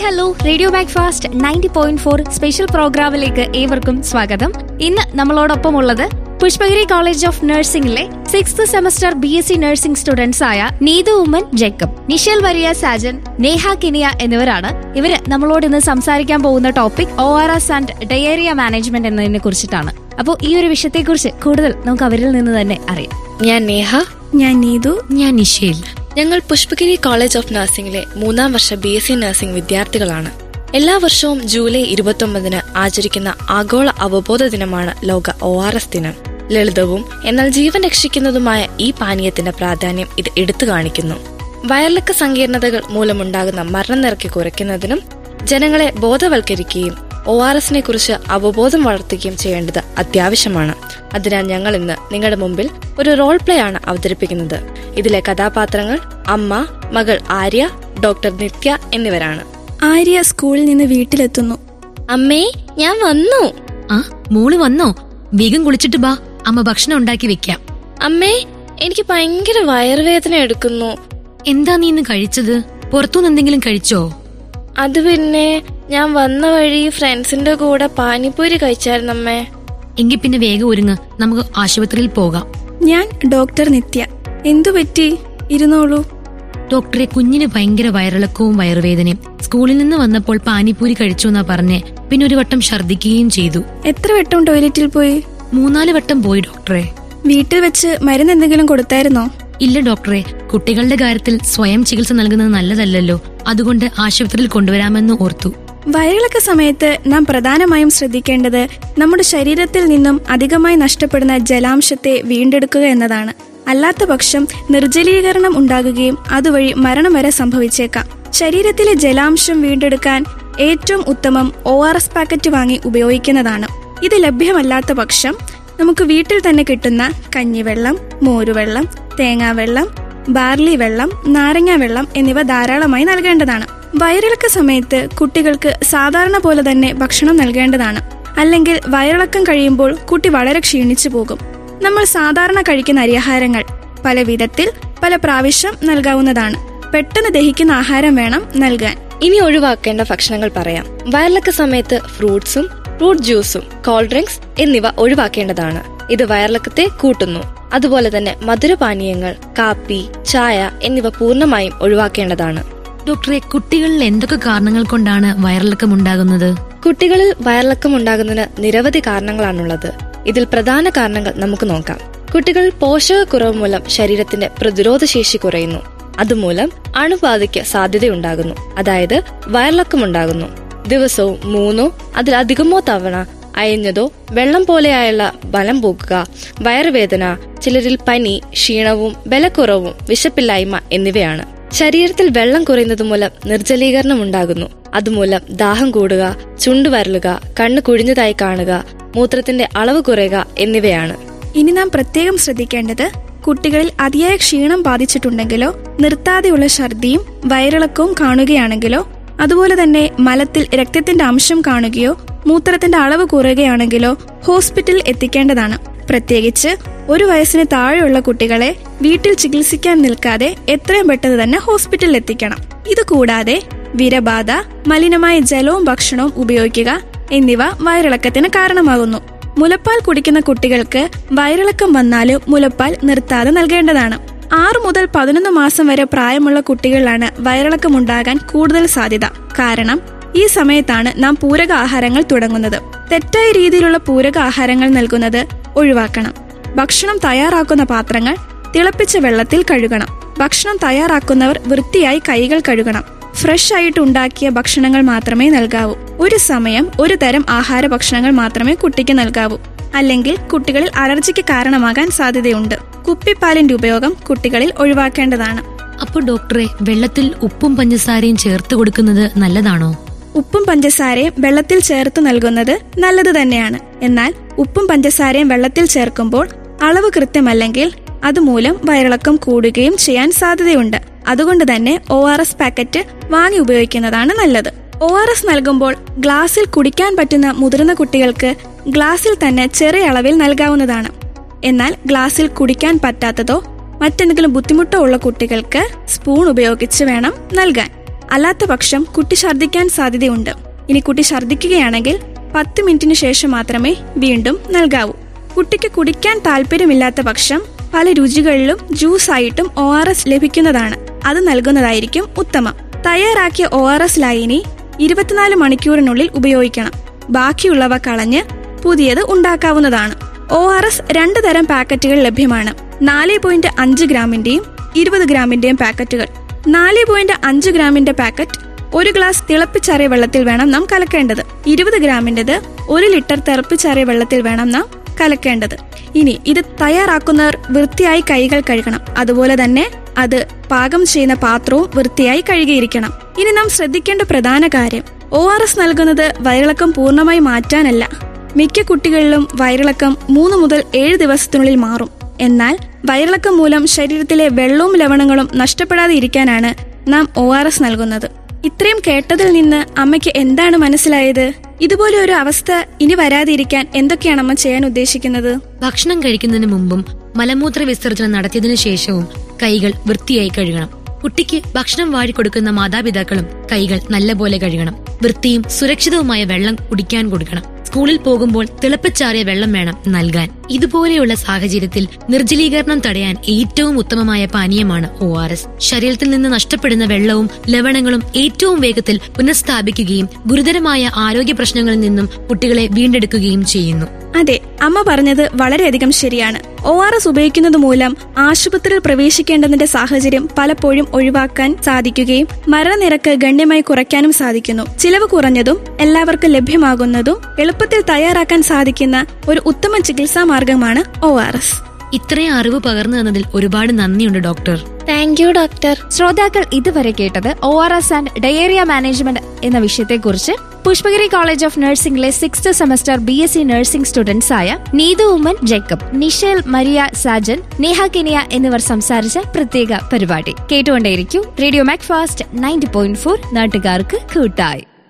hello radio Macfast ninety point four special പ്രോഗ്രാമിലേക്ക് ഏവർക്കും സ്വാഗതം ഇന്ന് നമ്മളോടൊപ്പം ഉള്ളത് പുഷ്പഗിരി കോളേജ് ഓഫ് നഴ്സിംഗിലെ sixth semester B S C nursing students ആയ നീതു ഉമ്മൻ ജേക്കബ് നിഷൽ വരിയ സാജൻ നേഹ കിനിയ എന്നിവരാണ് ഇവര് നമ്മളോട് ഇന്ന് സംസാരിക്കാൻ പോകുന്ന topic O R S and diarrhoea management എന്നതിനെ കുറിച്ചിട്ടാണ് അപ്പോൾ ഈ ഒരു വിഷയത്തെക്കുറിച്ച് കൂടുതൽ നമുക്ക് അവരിൽ നിന്ന് തന്നെ അറിയാം ഞാൻ നേഹ ഞാൻ നീതു ഞാൻ നിഷേൽ ഞങ്ങൾ പുഷ്പഗിരി കോളേജ് ഓഫ് നഴ്സിംഗിലെ മൂന്നാം വർഷ ബി എസ് സി നഴ്സിംഗ് വിദ്യാർത്ഥികളാണ് എല്ലാ വർഷവും ജൂലൈ ഇരുപത്തൊമ്പതിന് ആചരിക്കുന്ന ആഗോള അവബോധ ദിനമാണ് ലോക ഒ ആർ എസ് ദിനം ലളിതവും എന്നാൽ ജീവൻ രക്ഷിക്കുന്നതുമായ ഈ പാനീയത്തിന്റെ പ്രാധാന്യം ഇത് എടുത്തു കാണിക്കുന്നു വയറിളക്ക സങ്കീർണതകൾ മൂലമുണ്ടാകുന്ന മരണനിരക്ക് കുറയ്ക്കുന്നതിനും ജനങ്ങളെ ബോധവൽക്കരിക്കുകയും ഒ ആർ എസിനെ കുറിച്ച് അവബോധം വളർത്തുകയും ചെയ്യേണ്ടത് അത്യാവശ്യമാണ് അതിനാൽ ഞങ്ങൾ ഇന്ന് നിങ്ങളുടെ മുമ്പിൽ ഒരു റോൾ പ്ലേ ആണ് അവതരിപ്പിക്കുന്നത് ഇതിലെ കഥാപാത്രങ്ങൾ അമ്മ മകൾ ആര്യ ഡോക്ടർ നിത്യ എന്നിവരാണ് ആര്യ സ്കൂളിൽ നിന്ന് വീട്ടിലെത്തുന്നു അമ്മേ ഞാൻ വന്നു ആ മോള് വന്നോ വേഗം കുളിച്ചിട്ട് ബാ അമ്മ ഭക്ഷണം ഉണ്ടാക്കി വെക്കാം അമ്മേ എനിക്ക് ഭയങ്കര വയറുവേദന എടുക്കുന്നു എന്താ നീ ഇന്ന് കഴിച്ചത് പുറത്തുനിന്ന് എന്തെങ്കിലും കഴിച്ചോ അത് പിന്നെ ഞാൻ വന്ന വഴി ഫ്രണ്ട്സിന്റെ കൂടെ പാനിപ്പൂരി കഴിച്ചായിരുന്നമ്മേ എങ്കിൽ പിന്നെ വേഗം ഒരുങ്ങ് നമുക്ക് ആശുപത്രിയിൽ പോകാം ഞാൻ ഡോക്ടർ നിത്യ എന്തു പറ്റി ഇരുന്നോളൂ ഡോക്ടറെ കുഞ്ഞിന് ഭയങ്കര വയറിളക്കവും വയറുവേദനയും സ്കൂളിൽ നിന്ന് വന്നപ്പോൾ പാനിപ്പൂരി കഴിച്ചു എന്നാ പറഞ്ഞ് പിന്നെ ഒരു വട്ടം ഛർദ്ദിക്കുകയും ചെയ്തു എത്ര വട്ടം ടോയ്ലറ്റിൽ പോയി മൂന്നാല് വട്ടം പോയി ഡോക്ടറെ വീട്ടിൽ വെച്ച് മരുന്ന് എന്തെങ്കിലും കൊടുത്തായിരുന്നോ ഇല്ല ഡോക്ടറെ കുട്ടികളുടെ കാര്യത്തിൽ സ്വയം ചികിത്സ നൽകുന്നത് നല്ലതല്ലല്ലോ അതുകൊണ്ട് ആശുപത്രിയിൽ കൊണ്ടുവരാമെന്ന് ഓർത്തു വയറിളക്ക സമയത്ത് നാം പ്രധാനമായും ശ്രദ്ധിക്കേണ്ടത് നമ്മുടെ ശരീരത്തിൽ നിന്നും അധികമായി നഷ്ടപ്പെടുന്ന ജലാംശത്തെ വീണ്ടെടുക്കുക എന്നതാണ് അല്ലാത്ത പക്ഷം നിർജ്ജലീകരണം ഉണ്ടാകുകയും അതുവഴി മരണം വരെ സംഭവിച്ചേക്കാം ശരീരത്തിലെ ജലാംശം വീണ്ടെടുക്കാൻ ഏറ്റവും ഉത്തമം ഒ ആർ എസ് പാക്കറ്റ് വാങ്ങി ഉപയോഗിക്കുന്നതാണ് ഇത് ലഭ്യമല്ലാത്ത പക്ഷം നമുക്ക് വീട്ടിൽ തന്നെ കിട്ടുന്ന കഞ്ഞിവെള്ളം മോരുവെള്ളം തേങ്ങാവെള്ളം ബാർലി വെള്ളം നാരങ്ങ വെള്ളം എന്നിവ ധാരാളമായി നൽകേണ്ടതാണ് വയറിളക്ക സമയത്ത് കുട്ടികൾക്ക് സാധാരണ പോലെ തന്നെ ഭക്ഷണം നൽകേണ്ടതാണ് അല്ലെങ്കിൽ വയറിളക്കം കഴിയുമ്പോൾ കുട്ടി വളരെ ക്ഷീണിച്ചു പോകും നമ്മൾ സാധാരണ കഴിക്കുന്ന അരിയാഹാരങ്ങൾ പല വിധത്തിൽ പല പ്രാവശ്യം നൽകാവുന്നതാണ് പെട്ടെന്ന് ദഹിക്കുന്ന ആഹാരം വേണം നൽകാൻ ഇനി ഒഴിവാക്കേണ്ട ഭക്ഷണങ്ങൾ പറയാം വയറിളക്ക സമയത്ത് ഫ്രൂട്ട്സും ഫ്രൂട്ട് ജ്യൂസും കോൾഡ് ഡ്രിങ്ക്സ് എന്നിവ ഒഴിവാക്കേണ്ടതാണ് ഇത് വയറിളക്കത്തെ കൂട്ടുന്നു അതുപോലെ തന്നെ മധുരപാനീയങ്ങൾ കാപ്പി ചായ എന്നിവ പൂർണ്ണമായും ഒഴിവാക്കേണ്ടതാണ് ഡോക്ടറെ കുട്ടികളിൽ എന്തൊക്കെ കാരണങ്ങൾ കൊണ്ടാണ് വയറിളക്കം ഉണ്ടാകുന്നത് കുട്ടികളിൽ വയറിളക്കം ഉണ്ടാകുന്നതിന് നിരവധി കാരണങ്ങളാണുള്ളത് ഇതിൽ പ്രധാന കാരണങ്ങൾ നമുക്ക് നോക്കാം കുട്ടികൾ പോഷകക്കുറവ് മൂലം ശരീരത്തിന്റെ പ്രതിരോധ ശേഷി കുറയുന്നു അതുമൂലം അണുബാധയ്ക്ക് സാധ്യതയുണ്ടാകുന്നു അതായത് വയറിളക്കം ഉണ്ടാകുന്നു ദിവസവും മൂന്നോ അതിലധികമോ തവണ അയഞ്ഞതോ വെള്ളം പോലെയായുള്ള ബലം പോകുക വയറുവേദന ചിലരിൽ പനി ക്ഷീണവും ബലക്കുറവും വിശപ്പില്ലായ്മ എന്നിവയാണ് ശരീരത്തിൽ വെള്ളം കുറയുന്നത് മൂലം നിർജ്ജലീകരണം ഉണ്ടാകുന്നു അതുമൂലം ദാഹം കൂടുക ചുണ്ടുവരലുക കണ്ണ് കുഴിഞ്ഞതായി കാണുക മൂത്രത്തിന്റെ അളവ് കുറയുക എന്നിവയാണ് ഇനി നാം പ്രത്യേകം ശ്രദ്ധിക്കേണ്ടത് കുട്ടികളിൽ അതിയായ ക്ഷീണം ബാധിച്ചിട്ടുണ്ടെങ്കിലോ നിർത്താതെയുള്ള ഛർദിയും വയറിളക്കവും കാണുകയാണെങ്കിലോ അതുപോലെ തന്നെ മലത്തിൽ രക്തത്തിന്റെ അംശം കാണുകയോ മൂത്രത്തിന്റെ അളവ് കുറയുകയാണെങ്കിലോ ഹോസ്പിറ്റലിൽ എത്തിക്കേണ്ടതാണ് പ്രത്യേകിച്ച് ഒരു വയസ്സിന് താഴെയുള്ള കുട്ടികളെ വീട്ടിൽ ചികിത്സിക്കാൻ നിൽക്കാതെ എത്രയും പെട്ടെന്ന് തന്നെ ഹോസ്പിറ്റലിൽ എത്തിക്കണം ഇത് കൂടാതെ വിരബാധ മലിനമായ ജലവും ഭക്ഷണവും ഉപയോഗിക്കുക എന്നിവ വയറിളക്കത്തിന് കാരണമാകുന്നു മുലപ്പാൽ കുടിക്കുന്ന കുട്ടികൾക്ക് വയറിളക്കം വന്നാലും മുലപ്പാൽ നിർത്താതെ നൽകേണ്ടതാണ് ആറു മുതൽ പതിനൊന്ന് മാസം വരെ പ്രായമുള്ള കുട്ടികളിലാണ് വയറിളക്കം ഉണ്ടാകാൻ കൂടുതൽ സാധ്യത കാരണം ഈ സമയത്താണ് നാം പൂരക ആഹാരങ്ങൾ തുടങ്ങുന്നത് തെറ്റായ രീതിയിലുള്ള പൂരക ആഹാരങ്ങൾ നൽകുന്നത് ഒഴിവാക്കണം ഭക്ഷണം തയ്യാറാക്കുന്ന പാത്രങ്ങൾ തിളപ്പിച്ച വെള്ളത്തിൽ കഴുകണം ഭക്ഷണം തയ്യാറാക്കുന്നവർ വൃത്തിയായി കൈകൾ കഴുകണം ഫ്രഷ് ആയിട്ട് ഉണ്ടാക്കിയ ഭക്ഷണങ്ങൾ മാത്രമേ നൽകാവൂ ഒരു സമയം ഒരു തരം ആഹാര ഭക്ഷണങ്ങൾ മാത്രമേ കുട്ടിക്ക് നൽകാവൂ അല്ലെങ്കിൽ കുട്ടികളിൽ അലർജിക്ക് കാരണമാകാൻ സാധ്യതയുണ്ട് കുപ്പിപ്പാലിന്റെ ഉപയോഗം കുട്ടികളിൽ ഒഴിവാക്കേണ്ടതാണ് അപ്പൊ ഡോക്ടറെ വെള്ളത്തിൽ ഉപ്പും പഞ്ചസാരയും ചേർത്ത് കൊടുക്കുന്നത് നല്ലതാണോ ഉപ്പും പഞ്ചസാരയും വെള്ളത്തിൽ ചേർത്ത് നൽകുന്നത് നല്ലത് തന്നെയാണ് എന്നാൽ ഉപ്പും പഞ്ചസാരയും വെള്ളത്തിൽ ചേർക്കുമ്പോൾ അളവ് കൃത്യമല്ലെങ്കിൽ അതുമൂലം വയറിളക്കം കൂടുകയും ചെയ്യാൻ സാധ്യതയുണ്ട് അതുകൊണ്ട് തന്നെ ഒ ആർ എസ് പാക്കറ്റ് വാങ്ങി ഉപയോഗിക്കുന്നതാണ് നല്ലത് ഒ ആർ എസ് നൽകുമ്പോൾ ഗ്ലാസ്സിൽ കുടിക്കാൻ പറ്റുന്ന മുതിർന്ന കുട്ടികൾക്ക് ഗ്ലാസ്സിൽ തന്നെ ചെറിയ അളവിൽ നൽകാവുന്നതാണ് എന്നാൽ ഗ്ലാസ്സിൽ കുടിക്കാൻ പറ്റാത്തതോ മറ്റെന്തെങ്കിലും ബുദ്ധിമുട്ടോ ഉള്ള കുട്ടികൾക്ക് സ്പൂൺ ഉപയോഗിച്ച് വേണം നൽകാൻ അല്ലാത്ത പക്ഷം കുട്ടി ഛർദ്ദിക്കാൻ സാധ്യതയുണ്ട് ഇനി കുട്ടി ഛർദ്ദിക്കുകയാണെങ്കിൽ പത്ത് മിനിറ്റിന് ശേഷം മാത്രമേ വീണ്ടും നൽകാവൂ കുട്ടിക്ക് കുടിക്കാൻ താല്പര്യമില്ലാത്ത പക്ഷം പല രുചികളിലും ജ്യൂസ് ആയിട്ടും ഒ ആർ എസ് ലഭിക്കുന്നതാണ് അത് നൽകുന്നതായിരിക്കും ഉത്തമം തയ്യാറാക്കിയ ഒ ആർ എസ് ലായനി ഇരുപത്തിനാല് മണിക്കൂറിനുള്ളിൽ ഉപയോഗിക്കണം ബാക്കിയുള്ളവ കളഞ്ഞ് പുതിയത് ഉണ്ടാക്കാവുന്നതാണ് ഒ ആർ എസ് രണ്ട് തരം പാക്കറ്റുകൾ ലഭ്യമാണ് നാല് പോയിന്റ് അഞ്ച് ഗ്രാമിന്റെയും ഇരുപത് ഗ്രാമിന്റെയും പാക്കറ്റുകൾ നാല് പോയിന്റ് അഞ്ച് ഗ്രാമിന്റെ പാക്കറ്റ് ഒരു ഗ്ലാസ് തിളപ്പിച്ചാറിയ വെള്ളത്തിൽ വേണം നാം കലക്കേണ്ടത് ഇരുപത് ഗ്രാമിന്റേത് ഒരു ലിറ്റർ തിളപ്പിച്ചാറിയ വെള്ളത്തിൽ വേണം നാം കലക്കേണ്ടത് ഇനി ഇത് തയ്യാറാക്കുന്നവർ വൃത്തിയായി കൈകൾ കഴുകണം അതുപോലെ തന്നെ അത് പാകം ചെയ്യുന്ന പാത്രവും വൃത്തിയായി കഴുകിയിരിക്കണം ഇനി നാം ശ്രദ്ധിക്കേണ്ട പ്രധാന കാര്യം ഒ ആർ എസ് നൽകുന്നത് വയറിളക്കം പൂർണ്ണമായി മാറ്റാനല്ല മിക്ക കുട്ടികളിലും വയറിളക്കം മൂന്ന് മുതൽ ഏഴ് ദിവസത്തിനുള്ളിൽ മാറും എന്നാൽ വയറിളക്കം മൂലം ശരീരത്തിലെ വെള്ളവും ലവണങ്ങളും നഷ്ടപ്പെടാതെ ഇരിക്കാനാണ് നാം ഒ ആർ എസ് നൽകുന്നത് ഇത്രയും കേട്ടതിൽ നിന്ന് അമ്മയ്ക്ക് എന്താണ് മനസ്സിലായത് ഇതുപോലെ ഒരു അവസ്ഥ ഇനി വരാതിരിക്കാൻ എന്തൊക്കെയാണ് അമ്മ ചെയ്യാൻ ഉദ്ദേശിക്കുന്നത് ഭക്ഷണം കഴിക്കുന്നതിന് മുമ്പും മലമൂത്ര വിസർജനം നടത്തിയതിനു ശേഷവും കൈകൾ വൃത്തിയായി കഴുകണം കുട്ടിക്ക് ഭക്ഷണം വാഴിക്കൊടുക്കുന്ന മാതാപിതാക്കളും കൈകൾ നല്ലപോലെ കഴുകണം വൃത്തിയും സുരക്ഷിതവുമായ വെള്ളം കുടിക്കാൻ കൊടുക്കണം സ്കൂളിൽ പോകുമ്പോൾ തിളപ്പിച്ചാറിയ വെള്ളം വേണം നൽകാൻ ഇതുപോലെയുള്ള സാഹചര്യത്തിൽ നിർജ്ജലീകരണം തടയാൻ ഏറ്റവും ഉത്തമമായ പാനീയമാണ് ഒ ആർ എസ് ശരീരത്തിൽ നിന്ന് നഷ്ടപ്പെടുന്ന വെള്ളവും ലവണങ്ങളും ഏറ്റവും വേഗത്തിൽ പുനഃസ്ഥാപിക്കുകയും ഗുരുതരമായ ആരോഗ്യ പ്രശ്നങ്ങളിൽ നിന്നും കുട്ടികളെ വീണ്ടെടുക്കുകയും ചെയ്യുന്നു അതെ അമ്മ പറഞ്ഞത് വളരെയധികം ശരിയാണ് ഒ ആർ എസ് ഉപയോഗിക്കുന്നത് മൂലം ആശുപത്രിയിൽ പ്രവേശിക്കേണ്ടതിന്റെ സാഹചര്യം പലപ്പോഴും ഒഴിവാക്കാൻ സാധിക്കുകയും മരണനിരക്ക് ഗണ്യമായി കുറയ്ക്കാനും സാധിക്കുന്നു ചിലവ് കുറഞ്ഞതും എല്ലാവർക്കും ലഭ്യമാകുന്നതും എളുപ്പത്തിൽ തയ്യാറാക്കാൻ സാധിക്കുന്ന ഒരു ഉത്തമ ചികിത്സാ മാർഗമാണ് ഒ ആർ എസ് ഇത്രയും അറിവ് പകർന്നു തന്നതിൽ ഒരുപാട് നന്ദിയുണ്ട് ഡോക്ടർ താങ്ക് യു ഡോക്ടർ ശ്രോതാക്കൾ ഇതുവരെ കേട്ടത് O R S and diarrhoea management എന്ന വിഷയത്തെക്കുറിച്ച് പുഷ്പഗിരി കോളേജ് ഓഫ് നഴ്സിംഗിലെ sixth semester B S C nursing students ആയ നീതു ഉമ്മൻ ജേക്കബ് നിഷേൽ മരിയ സാജൻ നേഹ കെനിയ എന്നിവർ സംസാരിച്ച പ്രത്യേക പരിപാടി കേട്ടുകൊണ്ടേയിരിക്കൂ radio Macfast ninety point four നാട്ടുകാർക്ക് കൂട്ടായി